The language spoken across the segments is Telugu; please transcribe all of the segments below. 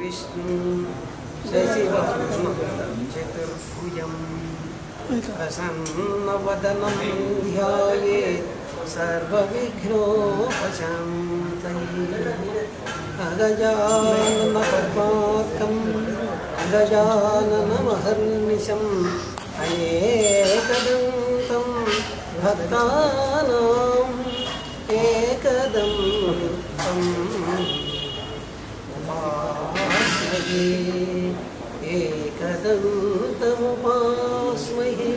విష్ణు శశివర్ణం చతుర్భుజం ప్రసన్నవదనం ధ్యాయే సర్వవిఘ్నోపశాంతయే అగజానపద్మాకం గజాననమహర్నిశం అనేకదంతం భక్తానాం ఏకదంతం ఉపాస్మహే ఏకదంతముపాస్మహే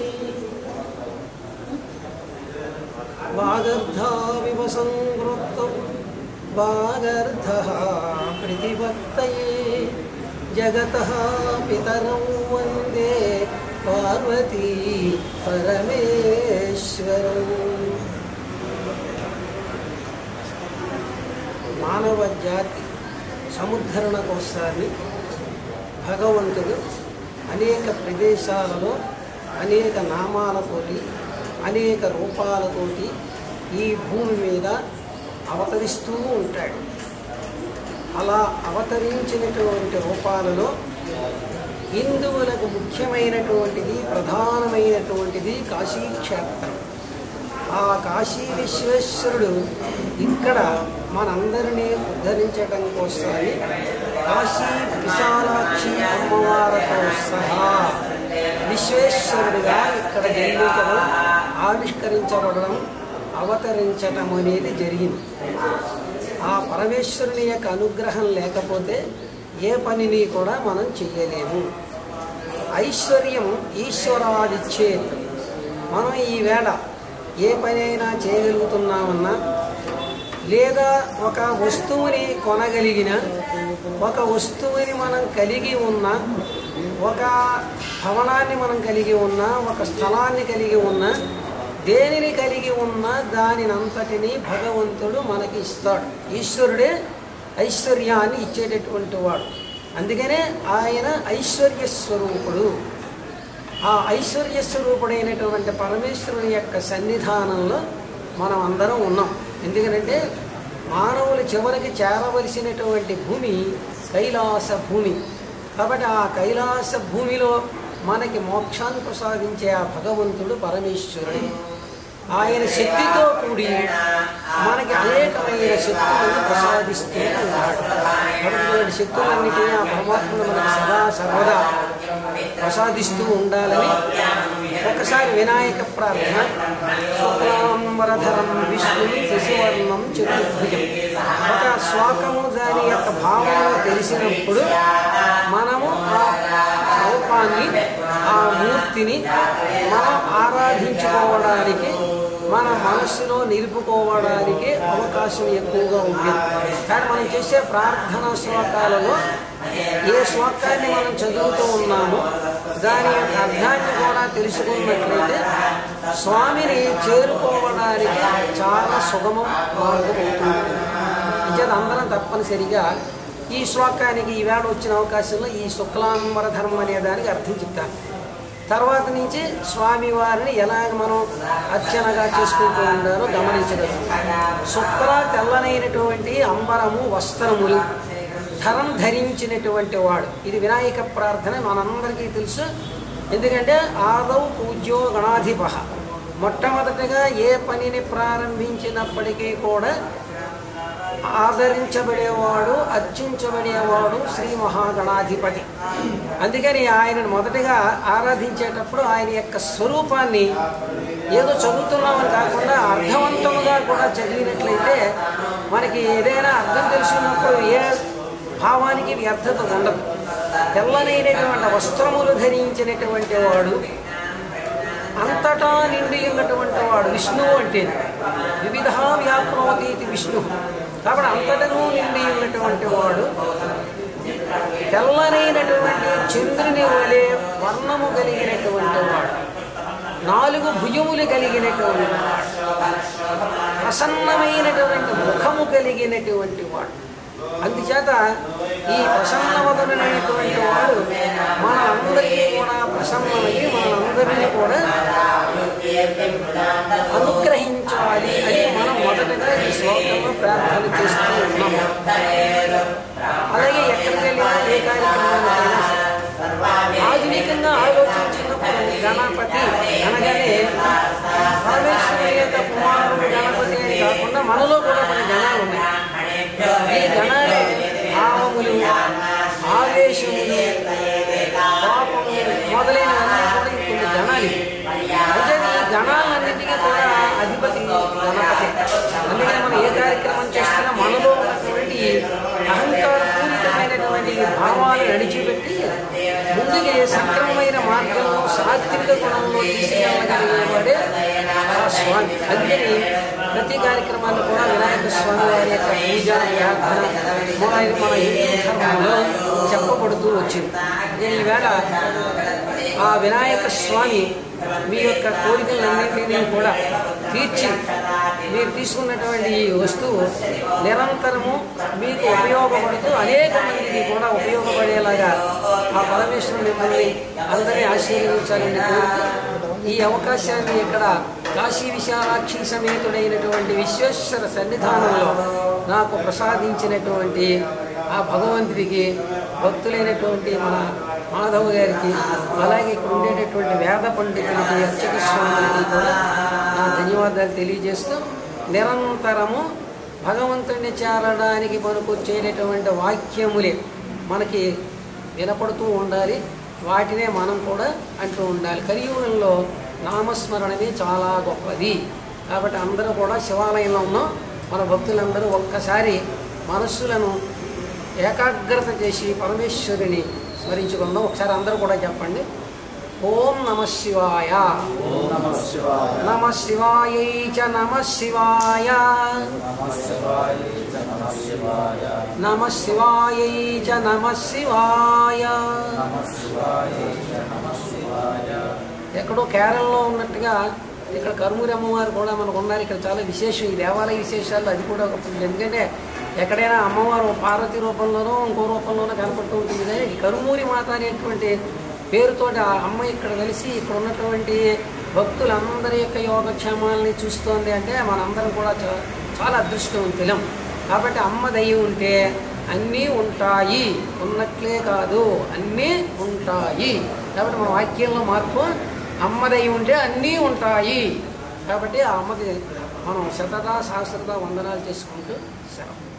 వాగర్ధావివ సంవృత్తౌ వాగర్ధः ప్రతిపత్తయే జగతः పితరౌ వందే పార్వతీ పరమేశ్వరం మానవ జాతి సముద్ధరణ కోసాన్ని భగవంతుడు అనేక ప్రదేశాలలో అనేక నామాలతోటి అనేక రూపాలతోటి ఈ భూమి మీద అవతరిస్తూ ఉంటాడు అలా అవతరించినటువంటి రూపాలలో హిందువులకు ముఖ్యమైనటువంటిది ప్రధానమైనటువంటిది కాశీక్షేత్రం ఆ కాశీ విశ్వేశ్వరుడు ఇక్కడ మనందరినీ ఉద్ధరించడం కోసమని కాశీ విశాలాక్షి అమ్మవారితో సహా విశ్వేశ్వరుడిగా ఇక్కడ జన్మించడం ఆవిష్కరించబడడం అవతరించటం అనేది జరిగింది ఆ పరమేశ్వరుని యొక్క అనుగ్రహం లేకపోతే ఏ పనిని కూడా మనం చెయ్యలేము ఐశ్వర్యం ఈశ్వరాదిచ్చేత్ మనం ఈవేళ ఏ పనైనా చేయగలుగుతున్నామన్నా లేదా ఒక వస్తువుని కొనగలిగిన ఒక వస్తువుని మనం కలిగి ఉన్న ఒక భవనాన్ని మనం కలిగి ఉన్న ఒక స్థలాన్ని కలిగి ఉన్న దేనిని కలిగి ఉన్న దానినంతటిని భగవంతుడు మనకి ఇస్తాడు ఈశ్వరుడే ఐశ్వర్యాన్ని ఇచ్చేటటువంటి వాడు అందుకనే ఆయన ఐశ్వర్య స్వరూపుడు ఆ ఐశ్వర్య స్వరూపుడైనటువంటి పరమేశ్వరుని యొక్క సన్నిధానంలో మనం అందరం ఉన్నాం ఎందుకంటే మానవులు చివరికి చేరవలసినటువంటి భూమి కైలాస భూమి కాబట్టి ఆ కైలాస భూమిలో మనకి మోక్షాన్ని ప్రసాదించే ఆ భగవంతుడు పరమేశ్వరుడు ఆయన శక్తితో కూడి మనకి అనేకమైన శక్తులను ప్రసాదిస్తూ ఉన్నాడు కాబట్టి శక్తులన్నిటినీ ఆ పరమాత్ముడు మనకి సదా సర్వదా ప్రసాదిస్తూ ఉండాలని ఒకసారి వినాయక ప్రార్థన శుక్లాంబరధరం విష్ణు శశివర్ణం చతుర్భుజం ఒక శ్లోకము దాని యొక్క భావము తెలిసినప్పుడు మనము ఆ రూపాన్ని ఆ మూర్తిని మనం ఆరాధించుకోవడానికి మన మనస్సులో నిలుపుకోవడానికి అవకాశం ఎక్కువగా ఉంటుంది కానీ మనం చేసే ప్రార్థనా శ్లోకాలలో ఏ శ్లోకాన్ని మనం చదువుతూ ఉన్నామో దాని యొక్క అర్థాన్ని కూడా తెలుసుకున్నట్లయితే స్వామిని చేరుకోవడానికి చాలా సుగమం మార్గం అవుతుంది ఇచ్చేది అందరం తప్పనిసరిగా ఈ శ్లోకానికి ఈవేళ వచ్చిన అవకాశంలో ఈ శుక్లాంబర ధర్మం అనే దానికి అర్థం చెప్తాను తర్వాత నుంచి స్వామివారిని ఎలాగ మనం అర్చనగా చేసుకుంటూ ఉండాలో గమనించగలుగుతాం శుక్ల తెల్లనైనటువంటి అంబరము వస్త్రములు ధరం ధరించినటువంటి వాడు ఇది వినాయక ప్రార్థన మనందరికీ తెలుసు ఎందుకంటే ఆదౌ పూజ్యో గణాధిప మొట్టమొదటిగా ఏ పనిని ప్రారంభించినప్పటికీ కూడా ఆదరించబడేవాడు అర్చించబడేవాడు శ్రీ మహాగణాధిపతి అందుకని ఆయనను మొదటగా ఆరాధించేటప్పుడు ఆయన యొక్క స్వరూపాన్ని ఏదో చదువుతున్నామని కాకుండా అర్థవంతముగా కూడా చదివినట్లయితే మనకి ఏదైనా అర్థం తెలుసుకున్నప్పుడు ఏ భావానికి వ్యర్థత ఉండదు తెల్లనైనటువంటి వస్త్రములు ధరించినటువంటి వాడు అంతటా నిండి ఉన్నటువంటి వాడు విష్ణువు అంటే వివిధ వ్యాప్నోతి ఇది విష్ణు కాబట్టి అంతటను నిండి ఉన్నటువంటి వాడు తెల్లనైనటువంటి చంద్రుని వలె వర్ణము కలిగినటువంటి వాడు నాలుగు భుజములు కలిగినటువంటి వాడు ప్రసన్నమైనటువంటి ముఖము కలిగినటువంటి వాడు అందుచేత ఈ ప్రసన్నవదనైనటువంటి వాడు మనందరికీ కూడా ప్రసన్నమయ్యి మనందరినీ కూడా అనుగ్రహించాలి కావాలి అని మనం మొదటగా ఈ శ్లోకంలో ప్రార్థన చేస్తూ ఉన్నాము అలాగే ఎక్కడికి వెళ్ళినా ఏ కార్యక్రమానికైనా సరే ఆధునికంగా ఆలోచించినప్పుడు గణపతి అనగానే పరమేశ్వరుని యొక్క కుమారుడు గణపతి అని కాకుండా మనలో కూడా కొన్ని గణాలు ఉన్నాయి ఈ గణాలే భావములు ఆవేశములు పాపములు మొదలైనవన్నీ కూడా ఈ కొన్ని గణాలు ఇవి. అయితే ఈ గణాలన్నింటికీ కూడా అధిపతి గణపతి అందుకని మనం ఏ కార్యక్రమం చేస్తున్నా మనలో ఉన్నటువంటి అహంకారపూరితమైనటువంటి భావాలు నడిచిపెట్టి ముందుకి సక్రమమైన మార్గంలో సాత్విక గుణంలో తీసుకెళ్ళగలిగేవాడే ఆ స్వామి అందుకని ప్రతి కార్యక్రమాన్ని కూడా వినాయక స్వామి వారి యొక్క పూజ ప్రార్థన మొదలైన మన హిందూ ధర్మంలో చెప్పబడుతూ వచ్చింది నేను ఈవేళ ఆ వినాయక స్వామి మీ యొక్క కోరికలన్నింటినీ కూడా తీర్చి మీరు తీసుకున్నటువంటి ఈ వస్తువు నిరంతరము మీకు ఉపయోగపడుతూ అనేక మందికి కూడా ఉపయోగపడేలాగా ఆ పరమేశ్వరుని మిమ్మల్ని అందరినీ ఆశీర్వదించాలని కోరుతూ ఈ అవకాశాన్ని ఇక్కడ కాశీ విశాలాక్షి సమేతుడైనటువంటి విశ్వేశ్వర సన్నిధానంలో నాకు ప్రసాదించినటువంటి ఆ భగవంతుడికి భక్తులైనటువంటి మన మాధవ్ గారికి అలాగే ఇక్కడ ఉండేటటువంటి వేద పండితులకి అర్చక స్వాములకి కూడా నా ధన్యవాదాలు తెలియజేస్తూ నిరంతరము భగవంతుడిని చేరడానికి పనికొచ్చేటటువంటి వాక్యములే మనకి వినపడుతూ ఉండాలి వాటినే మనం కూడా అంటూ ఉండాలి కలియుగంలో నామస్మరణమే చాలా గొప్పది కాబట్టి అందరూ కూడా శివాలయంలో ఉన్నాం మన భక్తులందరూ ఒక్కసారి మనస్సులను ఏకాగ్రత చేసి పరమేశ్వరుని స్మరించుకుందాం ఒకసారి అందరూ కూడా చెప్పండి ఓం నమ శివాయ ఓం నమః శివాయ నమ శివాయ చ నమ శివాయ నమః శివాయ చ నమః శివాయ నమ శివాయ చ నమ శివాయ నమః శివాయ చ నమః శివాయ ఎక్కడో కేరళలో ఉన్నట్టుగా ఇక్కడ కరుమూరి అమ్మవారు కూడా మనకు ఉన్నారు ఇక్కడ చాలా విశేషం ఈ దేవాలయ విశేషాలు అది కూడా ఒక ఎందుకంటే ఎక్కడైనా అమ్మవారు పార్వతి రూపంలోనో ఇంకో రూపంలోనో కనపడుతూ ఉంటుంది కానీ ఈ కరుమూరి మాత అనేటువంటి పేరుతోటి ఆ అమ్మ ఇక్కడ కలిసి ఇక్కడ ఉన్నటువంటి భక్తులందరి యొక్క యోగక్షేమాలని చూస్తోంది అంటే మనందరం కూడా చా- చాలా అదృష్టవంతులం కాబట్టి అమ్మ దయ ఉంటే అన్నీ ఉంటాయి ఉన్నట్లే కాదు అన్నీ ఉంటాయి కాబట్టి మన వాక్యంలో మార్పు అమ్మ దయ ఉంటే అన్నీ ఉంటాయి కాబట్టి ఆ అమ్మకి మనం శతదా సహస్రత వందనాలు చేసుకుంటూ సెలవు